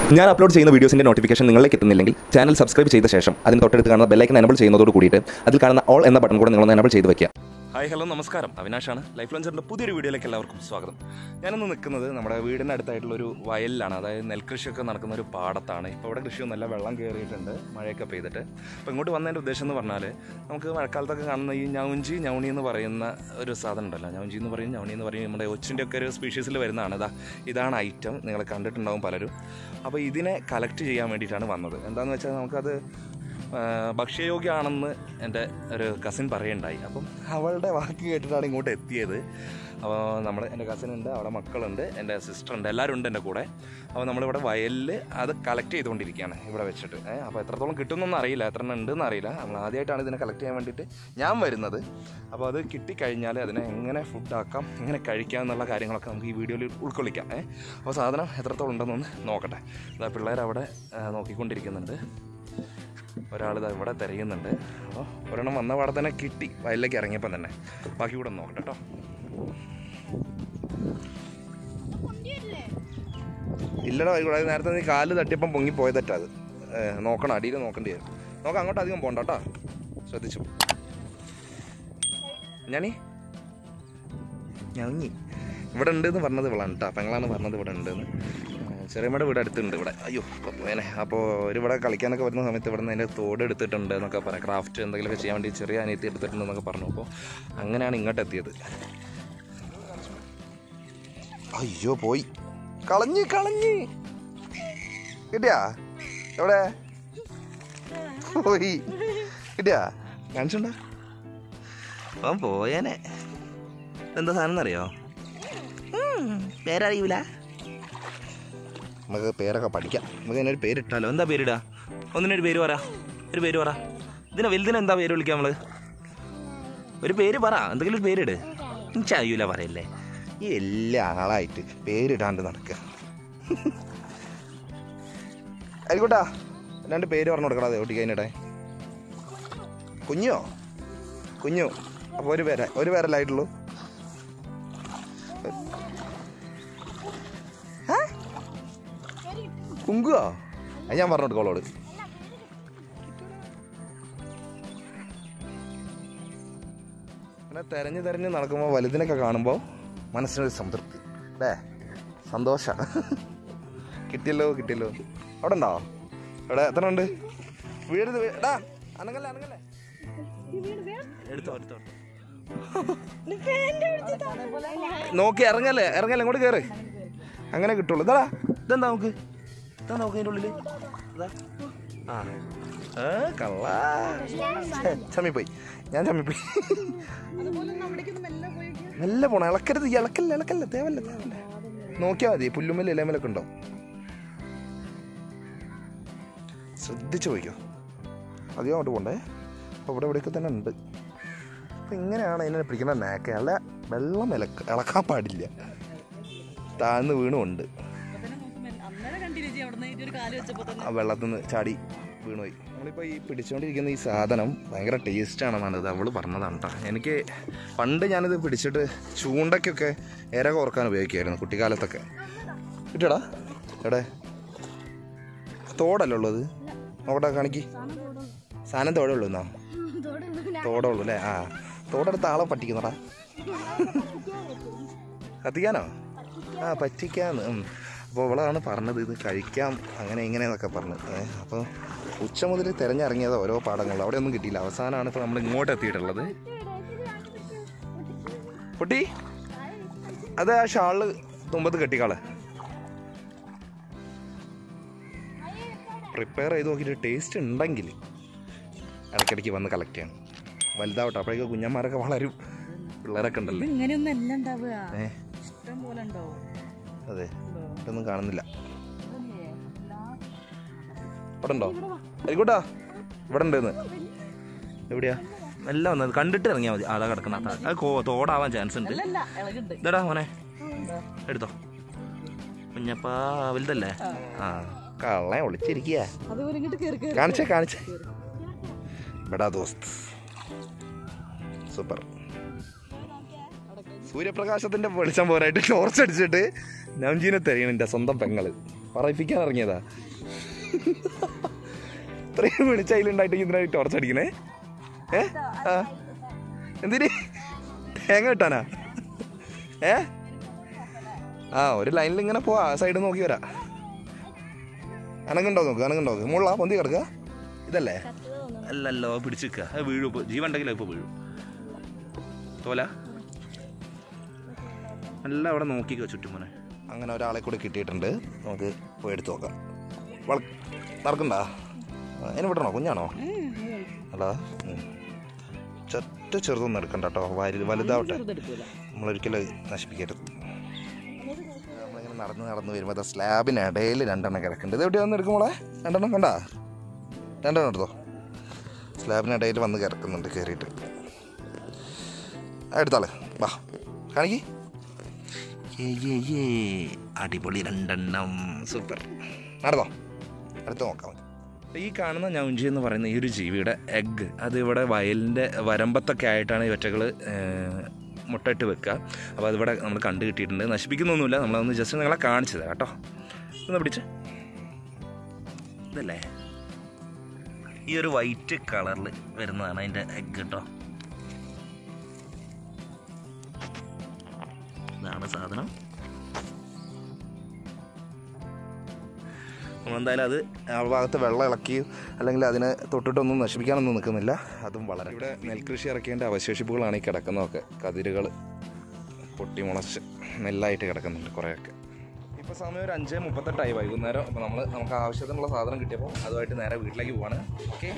ഞാൻ അപ്ലോഡ് ചെയ്യുന്ന വീഡിയോസിന്റെ നോട്ടിഫിക്കേഷൻ നിങ്ങളിലേക്ക് എത്തുന്നില്ലെങ്കിൽ ചാനൽ സബ്സ്ക്രൈബ് ചെയ്ത ശേഷം അതിന് തൊട്ടടുത്ത് കാണുന്ന ബെല്ലൈക്കൻ എനബിൾ ചെയ്യുന്നതോട് കൂടിയിട്ട് അതിൽ കാണുന്ന ഓൾ എന്ന ബട്ടൺ കൂടെ നിങ്ങളൊന്ന് എനബിൾ ചെയ്ത് വെക്കുക ഹായ് ഹലോ നമസ്കാരം അവിനാഷാണ് ലൈഫ് ലോഞ്ചറിൻ്റെ പുതിയൊരു വീഡിയോയിലേക്ക് എല്ലാവർക്കും സ്വാഗതം ഞാനിന്ന് നിൽക്കുന്നത് നമ്മുടെ വീടിൻ്റെ അടുത്തായിട്ടുള്ള ഒരു വയലിലാണ് അതായത് നെൽകൃഷിയൊക്കെ നടക്കുന്ന ഒരു പാടത്താണ് ഇപ്പോൾ ഇവിടെ കൃഷിയൊന്നുമല്ല വെള്ളം കയറിയിട്ടുണ്ട് മഴയൊക്കെ പെയ്തിട്ട് അപ്പോൾ ഇങ്ങോട്ട് വന്നതിൻ്റെ ഉദ്ദേശം എന്ന് പറഞ്ഞാൽ നമുക്ക് മഴക്കാലത്തൊക്കെ കാണുന്ന ഈ ഞൗഞ്ചി ഞൗണി എന്ന് പറയുന്ന ഒരു സാധനം ഉണ്ടല്ലോ ഞൗഞ്ചി എന്ന് പറയും ഞൗണി എന്ന് പറയും നമ്മുടെ ഒച്ചിൻ്റെ ഒക്കെ ഒരു സ്പീഷീസിൽ വരുന്നതാണ് ഇതാ ഇതാണ് ഐറ്റം നിങ്ങൾ കണ്ടിട്ടുണ്ടാവും പലരും അപ്പോൾ ഇതിനെ കളക്ട് ചെയ്യാൻ വേണ്ടിയിട്ടാണ് വന്നത് എന്താണെന്ന് വെച്ചാൽ നമുക്കത് ആ, ഭക്ഷ്യയോഗ്യമാണെന്ന് എൻ്റെ ഒരു കസിൻ പറയുണ്ടായി അപ്പം അവളുടെ വാക്ക് കേട്ടിട്ടാണ് ഇങ്ങോട്ട് എത്തിയത് അപ്പോൾ നമ്മൾ എൻ്റെ കസിൻ ഉണ്ട് അവിടെ മക്കളുണ്ട് എൻ്റെ സിസ്റ്റർ ഉണ്ട് എല്ലാവരും ഉണ്ട് എൻ്റെ കൂടെ അപ്പോൾ നമ്മളിവിടെ വയലിൽ അത് കളക്ട് ചെയ്തുകൊണ്ടിരിക്കുകയാണ് ഇവിടെ വെച്ചിട്ട് ഏഹ് അപ്പോൾ എത്രത്തോളം കിട്ടുമെന്നൊന്നും അറിയില്ല എത്ര എണ്ണം ഉണ്ടെന്ന് അറിയില്ല നമ്മൾ ആദ്യമായിട്ടാണ് ഇതിനെ കളക്ട് ചെയ്യാൻ വേണ്ടിയിട്ട് ഞാൻ വരുന്നത് അപ്പോൾ അത് കിട്ടിക്കഴിഞ്ഞാൽ അതിനെ എങ്ങനെ ഫുഡാക്കാം എങ്ങനെ കഴിക്കാം എന്നുള്ള കാര്യങ്ങളൊക്കെ നമുക്ക് ഈ വീഡിയോയിൽ ഉൾക്കൊള്ളിക്കാം ഏഹ് അപ്പോൾ സാധനം എത്രത്തോളം ഉണ്ടെന്നൊന്ന് നോക്കട്ടെ അതാ പിള്ളേർ അവിടെ ആ, നോക്കിക്കൊണ്ടിരിക്കുന്നുണ്ട് ഒരാൾ ഇതാ ഇവിടെ തിരയുന്നുണ്ട് അപ്പോൾ ഒരെണ്ണം വന്ന പാടെ തന്നെ കിട്ടി വയലിലേക്ക് ഇറങ്ങിയപ്പം തന്നെ ബാക്കി കൂടെ ഒന്ന് നോക്കട്ടെ കേട്ടോ ഇല്ലടാ ഇവിടെ നേരത്തെ നീ കാല് തട്ടിയപ്പം പൊങ്ങി പോയതറ്റാ അത് ഏ, നോക്കണം അടിയിൽ നോക്കേണ്ടി വരും നോക്കാം അങ്ങോട്ട് അധികം പോണ്ട കേട്ടോ ശ്രദ്ധിച്ചു ഞാനീ ഞങ്ങി ഇവിടെ ഉണ്ട് എന്ന് പറഞ്ഞത് ഇവളാണ് കേട്ടോ പെങ്ങളാണ് പറഞ്ഞത് ഇവിടെ ഉണ്ടെന്ന് ചെറിയമ്മയുടെ വീട് അടുത്തുണ്ട് ഇവിടെ അയ്യോ വേനെ അപ്പോൾ ഒരു ഇവിടെ കളിക്കാനൊക്കെ വരുന്ന സമയത്ത് ഇവിടെ നിന്ന് അതിൻ്റെ തോട് എടുത്തിട്ടുണ്ട് എന്നൊക്കെ പറയാം ക്രാഫ്റ്റ് എന്തെങ്കിലുമൊക്കെ ചെയ്യാൻ വേണ്ടി ചെറിയ അനിയത്തി എടുത്തിട്ടുണ്ട് എന്നൊക്കെ പറഞ്ഞു അപ്പോൾ അങ്ങനെയാണ് ഇങ്ങോട്ട് എത്തിയത് അയ്യോ പോയി കളഞ്ഞ് കളഞ്ഞ് കിട്ടിയാ എവിടെ പോയി കിട്ടിയാ കാണിച്ചുണ്ടോ അവൻ പോയേനെ എന്താ സാധനം എന്നറിയോ പേരറിയൂല നമുക്ക് പേരൊക്കെ പഠിക്കാം നമുക്ക് ഇതിനൊരു പേരിട്ടാലോ എന്താ പേരിടാ ഒന്നിനൊരു പേര് പറ ഒരു പേര് പറ ഇതിനെ വലുതിനെ എന്താ പേര് വിളിക്കാം നമ്മള് ഒരു പേര് പറ എന്തെങ്കിലും ഒരു പേരിട് ചായൂല പറയല്ലേ ഈ എല്ലാ ആളായിട്ട് പേരിടാണ്ട് നടക്കുക ആയിക്കോട്ടാ രണ്ട് പേര് പറഞ്ഞു കൊടുക്കടാ ഒട്ടിക്കതിനിടെ കുഞ്ഞോ കുഞ്ഞു അപ്പോൾ ഒരു പേര ഒരു പേരല്ലേ ആയിട്ടുള്ളൂ ഏ? കുങ്കുവോ അത് ഞാൻ പറഞ്ഞു കൊടുക്കോളോട് അങ്ങനെ തെരഞ്ഞു തെരഞ്ഞ് നടക്കുമ്പോൾ വലുതിനൊക്കെ കാണുമ്പോൾ മനസ്സിനൊരു സംതൃപ്തി അല്ലേ സന്തോഷ കിട്ടിയല്ലോ കിട്ടിയല്ലോ അവിടെ ഉണ്ടോ അവിടെ എത്ര ഉണ്ട് വീട് എടാ അനങ്ങല്ലേ അനങ്ങല്ലേ എടുത്തോ എടുത്തോ നോക്കി ഇറങ്ങല്ലേ ഇറങ്ങല്ലേ ഇങ്ങോട്ട് കയറ് അങ്ങനെ കിട്ടുള്ളൂ ഇതാ ഇതെന്താ നമുക്ക് ഇതാ നോക്ക് അതിൻ്റെ ഉള്ളില് ഇതാ. ആ ഏ, കള്ളാ ഛെ, ചമ്മിപ്പോയി ഞാൻ ചമ്മിപ്പോയി മെല്ലെ പോണം ഇളക്കരുത് ഈ ഇളക്കല്ല ഇളക്കല്ല തേവല്ല തേവല്ല നോക്കിയാൽ മതി പുല്ലുമ്മല് ഇലമലൊക്കെ ഉണ്ടോ ശ്രദ്ധിച്ചു പോയിക്കോ അധികം അങ്ങോട്ട് പോണ്ടേ അപ്പോൾ ഇവിടെ ഇവിടെയൊക്കെ തന്നെ ഉണ്ട് അപ്പം ഇങ്ങനെയാണ് അതിനെ പിടിക്കുന്ന നാക്ക് അല്ല വെള്ളം ഇളക്ക ഇളക്കാൻ പാടില്ല താഴ്ന്ന് വീണുണ്ട് അന്നേരം കണ്ടില്ലേ ചേച്ചി അവിടുന്ന് ഈ ഒരു കാല് വെച്ചപ്പോ തന്നെ ആ വെള്ളത്തിൽ നിന്ന് ചാടി വീണുപോയി നമ്മളിപ്പോൾ ഈ പിടിച്ചുകൊണ്ടിരിക്കുന്ന ഈ സാധനം ഭയങ്കര ടേസ്റ്റാണെന്നാണ് ഇത് അവള് പറഞ്ഞതാണ് കേട്ടോ എനിക്ക് പണ്ട് ഞാനിത് പിടിച്ചിട്ട് ചൂണ്ടയ്ക്കൊക്കെ ഇര കോർക്കാൻ ഉപയോഗിക്കുമായിരുന്നു കുട്ടിക്കാലത്തൊക്കെ കിട്ടിയടാ എവിടെ തോടല്ലേ ഉള്ളത് നോക്കട്ടെ കാണിക്ക് സാധനം തോടേ ഉള്ളൂ എന്നാ തോടേ ഉള്ളൂ അല്ലേ ആ തോടെടുത്ത് ആളെ പറ്റിക്കുന്നടാ കത്തിക്കാനോ ആ പറ്റിക്കാന്ന് ഉം. അപ്പോൾ അവളാണ് പറഞ്ഞത് ഇത് കഴിക്കാം അങ്ങനെ ഇങ്ങനെ എന്നൊക്കെ പറഞ്ഞത് ഏ, അപ്പോൾ ഉച്ച മുതൽ തിരഞ്ഞിറങ്ങിയത് ഓരോ പാടങ്ങളിൽ അവിടെ ഒന്നും കിട്ടിയില്ല അവസാനമാണ് ഇപ്പോൾ നമ്മൾ ഇങ്ങോട്ട് എത്തിയിട്ടുള്ളത് കുട്ടി അത് ആ ഷാള് തുമ്പത്ത് കെട്ടിക്കാള് പ്രിപ്പയർ ചെയ്ത് നോക്കിയിട്ട് ടേസ്റ്റ് ഉണ്ടെങ്കിൽ ഇടയ്ക്കിടയ്ക്ക് വന്ന് കളക്ട് ചെയ്യണം വലുതാവട്ടെ അപ്പോഴേക്ക് കുഞ്ഞന്മാരൊക്കെ വളരും പിള്ളേരൊക്കെ ഉണ്ടല്ലേ ഇങ്ങനെയൊന്നും അല്ല ഉണ്ടാവുക ഏ ഇഷ്ടം പോലെ ഉണ്ടാവും അതെ ഇതൊന്നും കാണുന്നില്ല ഇവിടെ ഉണ്ടോ ആയിക്കോട്ടാ ഇവിടെ ഉണ്ടെന്ന് എവിടെയാ എല്ലാം വന്നത് കണ്ടിട്ട് ഇറങ്ങിയാൽ മതി അതാ കിടക്കുന്ന ആ താഴെ. അത് കോ- തോടാവാൻ ചാൻസ് ഉണ്ട് അല്ലല്ല ഇളകുണ്ട് ഇതടാ മോനെ എടുത്തോ കുഞ്ഞപ്പാ വലുതല്ലേ ആ കള്ളെ ഒളിച്ചിരിക്കുക അതുപോലെ ഇങ്ങോട്ട് കയറി കയറി കാണിച്ചേ കാണിച്ചേ ബടാ ദോസ്ത് സൂപ്പർ സൂര്യപ്രകാശത്തിന്റെ വെളിച്ചം പോരായിട്ട് ടോർച്ച് അടിച്ചിട്ട് നംജീനെ തെരയണം എൻ്റെ സ്വന്തം പെങ്ങള് പറയിപ്പിക്കാൻ ഇറങ്ങിയതാ ഇത്രയും വെളിച്ചയിലുണ്ടായിട്ട് ഇതിനായി ടോർച്ച് അടിക്കണേ ഏ ആ എന്തിന് തേങ്ങ കിട്ടാനാ ഏ ആ ഒരു ലൈനിൽ ഇങ്ങനെ പോവാ ആ സൈഡ് നോക്കി വരാ അനങ്ങുണ്ടോ നോക്ക് അനങ്ങുണ്ടോ നോക്ക് മുള്ള പൊന്തി കിടക്കുക ഇതല്ലേ അല്ലല്ലോ പിടിച്ചു നിൽക്കുക അത് വീഴും ഇപ്പോൾ ജീവൻ ഉണ്ടെങ്കിൽ ഇപ്പോൾ വീഴും തോല നല്ല അവിടെ നോക്കിക്കോ ചുറ്റുമോനെ അങ്ങനെ ഒരാളെ കൂടി കിട്ടിയിട്ടുണ്ട് നമുക്ക് പോയി എടുത്ത് നോക്കാം വള നടക്കണ്ടാ അതിന് വിടണോ കുഞ്ഞാണോ അല്ലാ ചറ്റ ചെറുതൊന്നും എടുക്കണ്ട കേട്ടോ വലു വലുതാവട്ടെ ചെറുതെടുക്കൂല നമ്മളൊരിക്കലും നശിപ്പിക്കരുത് നമ്മളിങ്ങനെ നടന്ന് നടന്ന് വരുമ്പോൾ അത് സ്ലാബിനിടയിൽ രണ്ടെണ്ണം കിടക്കുന്നുണ്ട് ഇത് എവിടെയാ വന്ന് എടുക്കുമ്പോളെ രണ്ടെണ്ണം കണ്ടാ രണ്ടെണ്ണം എടുത്തോ സ്ലാബിനിടയിൽ വന്ന് കിടക്കുന്നുണ്ട് കയറിയിട്ട് ആ, എടുത്താളെ വാ കാണിക്ക് ഏ, ഏ, ഏ. അടിപൊളി രണ്ടെണ്ണം സൂപ്പർ നടന്നോ അടുത്ത് നോക്കാം ഈ കാണുന്ന ഞൗഞ്ചി എന്ന് പറയുന്ന ഈ ഒരു ജീവിയുടെ എഗ്ഗ് അത് ഇവിടെ വയലിൻ്റെ വരമ്പത്തൊക്കെ ആയിട്ടാണ് ഈ ഒറ്റകൾ മുട്ടയിട്ട് വെക്കുക അപ്പോൾ അതിവിടെ നമ്മൾ കണ്ടു കിട്ടിയിട്ടുണ്ട് നശിപ്പിക്കുന്നൊന്നുമില്ല നമ്മളതൊന്ന് ജസ്റ്റ് നിങ്ങളെ കാണിച്ചത് കേട്ടോ ഒന്ന് പിടിച്ച് ഇതല്ലേ ഈ ഒരു വൈറ്റ് കളറിൽ വരുന്നതാണ് അതിൻ്റെ എഗ്ഗ് കേട്ടോ ഇതാണ് സാധനം നമ്മളെന്തായാലും അത് ആ ഭാഗത്ത് വെള്ളം ഇളക്കി അല്ലെങ്കിൽ അതിനെ തൊട്ടിട്ടൊന്നും നശിപ്പിക്കാനൊന്നും നിൽക്കുന്നില്ല അതും വളരെ ഇവിടെ നെൽകൃഷി ഇറക്കേണ്ട അവശേഷിപ്പുകളാണ് ഈ കിടക്കുന്നതൊക്കെ കതിരുകൾ പൊട്ടിമുളച്ച് നെല്ലായിട്ട് കിടക്കുന്നുണ്ട് കുറേയൊക്കെ ഇപ്പോൾ സമയം ഒരു അഞ്ച് മുപ്പത്തെട്ടായി വൈകുന്നേരം അപ്പോൾ നമ്മൾ നമുക്ക് ആവശ്യത്തിനുള്ള സാധനം കിട്ടിയപ്പോൾ അതുമായിട്ട് നേരെ വീട്ടിലേക്ക് പോവാണ് ഓക്കെ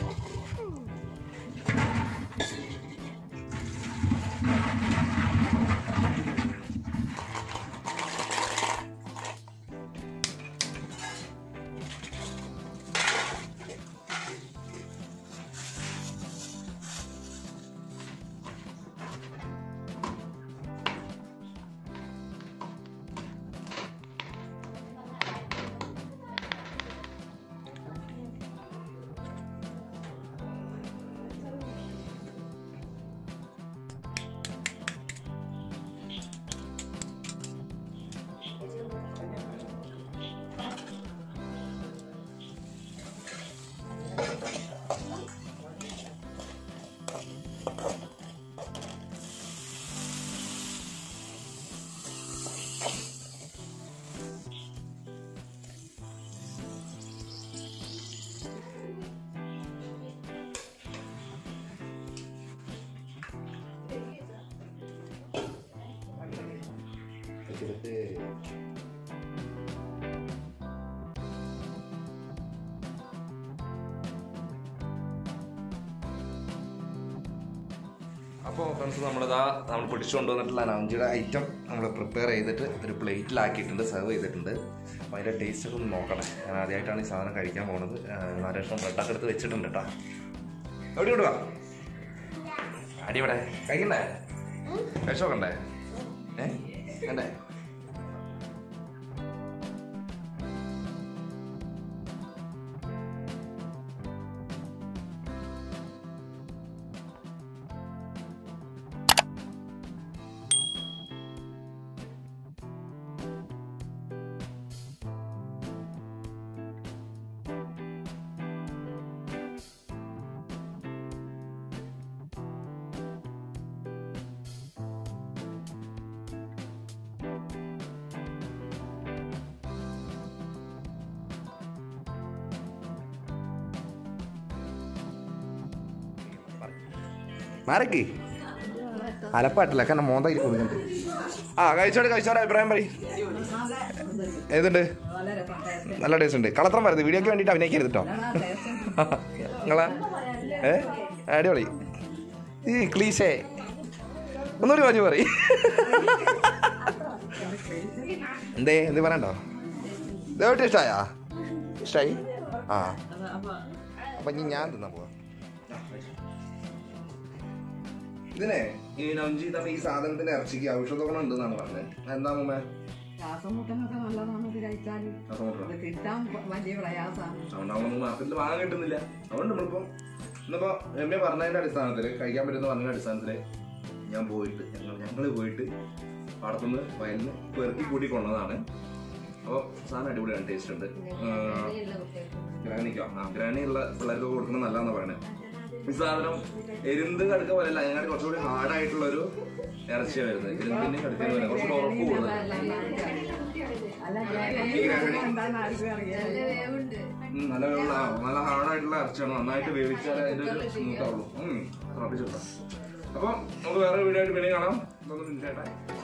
അപ്പോൾ ഫ്രണ്ട്സ് നമ്മളിതാ നമ്മൾ പിടിച്ചുകൊണ്ട് വന്നിട്ടുള്ള നവഞ്ചിയുടെ ഐറ്റം നമ്മൾ പ്രിപ്പയർ ചെയ്തിട്ട് ഒരു പ്ലേറ്റിലാക്കിയിട്ടുണ്ട് സെർവ് ചെയ്തിട്ടുണ്ട് അപ്പോൾ അതിൻ്റെ ടേസ്റ്റ് ഒക്കെ ഒന്ന് നോക്കണേ ഞാൻ ആദ്യമായിട്ടാണ് ഈ സാധനം കഴിക്കാൻ പോകുന്നത് നാലക്ഷം ബ്രെഡൊക്കെ എടുത്ത് വെച്ചിട്ടുണ്ട് കേട്ടോ എവിടെ വിടുക അടി ഇവിടെ കഴിക്കണ്ടേ കഴിച്ചു നോക്കണ്ടേ ഏ കണ്ടേ മാരക്ക് അലപ്പാട്ടില്ല കാരണം മോന്ത കൊടുക്കുന്നുണ്ട് ആ കഴിച്ചോട് കഴിച്ചോടെ അഭിപ്രായം പറയും ഏതുണ്ട് നല്ല ടേസ്റ്റ് ഉണ്ട് കളത്രം വരുന്നത് വീഡിയോക്ക് വേണ്ടിയിട്ട് അഭിനയിക്കരുത് കേട്ടോ നിങ്ങളെ ഏ അടിപൊളി ഈ ക്ലീശേ ഒന്നുകൂടി പറഞ്ഞു പറയും എന്തേ എന്ത് പറയണ്ടോ ഇതോട്ട് ഇഷ്ടമായാ ഇഷ്ടമായി ആ അപ്പൊ ഇനി ഞാൻ തിന്നാ പോവാ ഇതിനെ ഈ നഞ്ചി ഈ സാധനത്തിന്റെ ഇറച്ചിക്ക് ഔഷധ ഗുണം ഉണ്ടെന്നാണ് പറഞ്ഞത് എന്താ മുമ്പേ ശ്വാസമുട്ടനൊക്കെ നല്ലതാണ് ഇത് കഴിച്ചാൽ അത് കിട്ടാൻ വലിയ പ്രയാസമാണ് അതുകൊണ്ട് നമ്മളൊന്നും മാർക്കറ്റിൽ വാങ്ങാൻ കിട്ടുന്നില്ല അതുകൊണ്ട് നമ്മളിപ്പോ ഇന്നിപ്പോ രമ്യ പറഞ്ഞതിന്റെ അടിസ്ഥാനത്തിൽ കഴിക്കാൻ പറ്റുന്ന പറഞ്ഞതിന്റെ അടിസ്ഥാനത്തിൽ ഞാൻ പോയിട്ട് ഞങ്ങൾ ഞങ്ങൾ പോയിട്ട് പാടത്തുനിന്ന് വയലിന് പെറുക്കി കൂട്ടി കൊണ്ടതാണ് അപ്പോൾ സാധനം അടിപൊളിയാണ് ടേസ്റ്റ് ഉണ്ട് ഗ്രാനിക്കോ ആ ഗ്രാനി ഉള്ള പിള്ളേർക്ക് കൊടുക്കുന്നത് നല്ലതാണെന്ന് പറയുന്നത് ഈ സാധനം എരുന്ത് കടുക്ക പോലെ അല്ല അതിനായിട്ട് കുറച്ചുകൂടി ഹാർഡായിട്ടുള്ള ഒരു ഇറച്ചിയാണ് വരുന്നത് എരുന്തിന്റെ കടുക്കുന്ന പോലെ കുറച്ചുകൂടി ഉറപ്പ് കൂടുതൽ അല്ല ഈ ഗ്രാനി എന്താന്ന് ആർക്കും അറിയാം ഉം, നല്ല വേവുള്ള ആ, നല്ല ഹാർഡായിട്ടുള്ള ഇറച്ചിയാണ് നന്നായിട്ട് വേവിച്ചാൽ അതിന്റെ ഒരു സ്മൂത്ത് ആവുള്ളൂ ഉം, തിളപ്പിച്ചെടുക്കാം അപ്പൊ നമുക്ക് വേറെ വീഡിയോ ആയിട്ട് പിന്നെ കാണാം ഇതൊന്ന് ഫിനിഷ് ആയിട്ടെ